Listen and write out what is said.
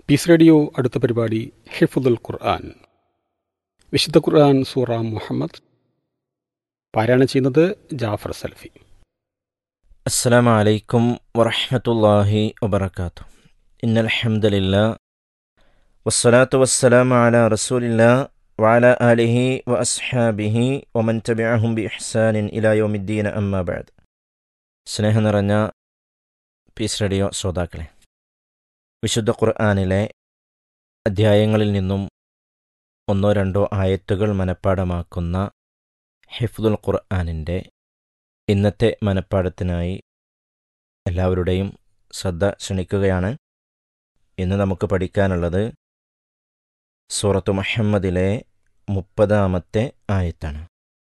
piece radio അടുത്ത പരിപാടി ഹിഫുദുൽ ഖുർആൻ വിശുദ്ധ ഖുർആൻ സൂറ മുഹമ്മദ് പാരായണം ചെയ്യുന്നത് ജാഫർ സൽഫി السلام عليكم ورحمة الله وبركاته إن الحمد لله والصلاة والسلام على رسول الله وعلى آله وأصحابه ومن تبعهم بإحسان إلى يوم الدين أما بعد സ്നേഹം നിറഞ്ഞ പീസ് റേഡിയോ ശ്രോതാക്കളെ വിശുദ്ധ ഖുർആാനിലെ അധ്യായങ്ങളിൽ നിന്നും ഒന്നോ രണ്ടോ ആയത്തുകൾ മനഃപ്പാടമാക്കുന്ന ഹിഫ്ദുൽ ഖുർആാനിൻ്റെ ഇന്നത്തെ മനഃപ്പാടത്തിനായി എല്ലാവരുടെയും ശ്രദ്ധ ക്ഷണിക്കുകയാണ് ഇന്ന് നമുക്ക് പഠിക്കാനുള്ളത് സൂറത്തു മുഹമ്മദിലെ മുപ്പതാമത്തെ ആയത്താണ്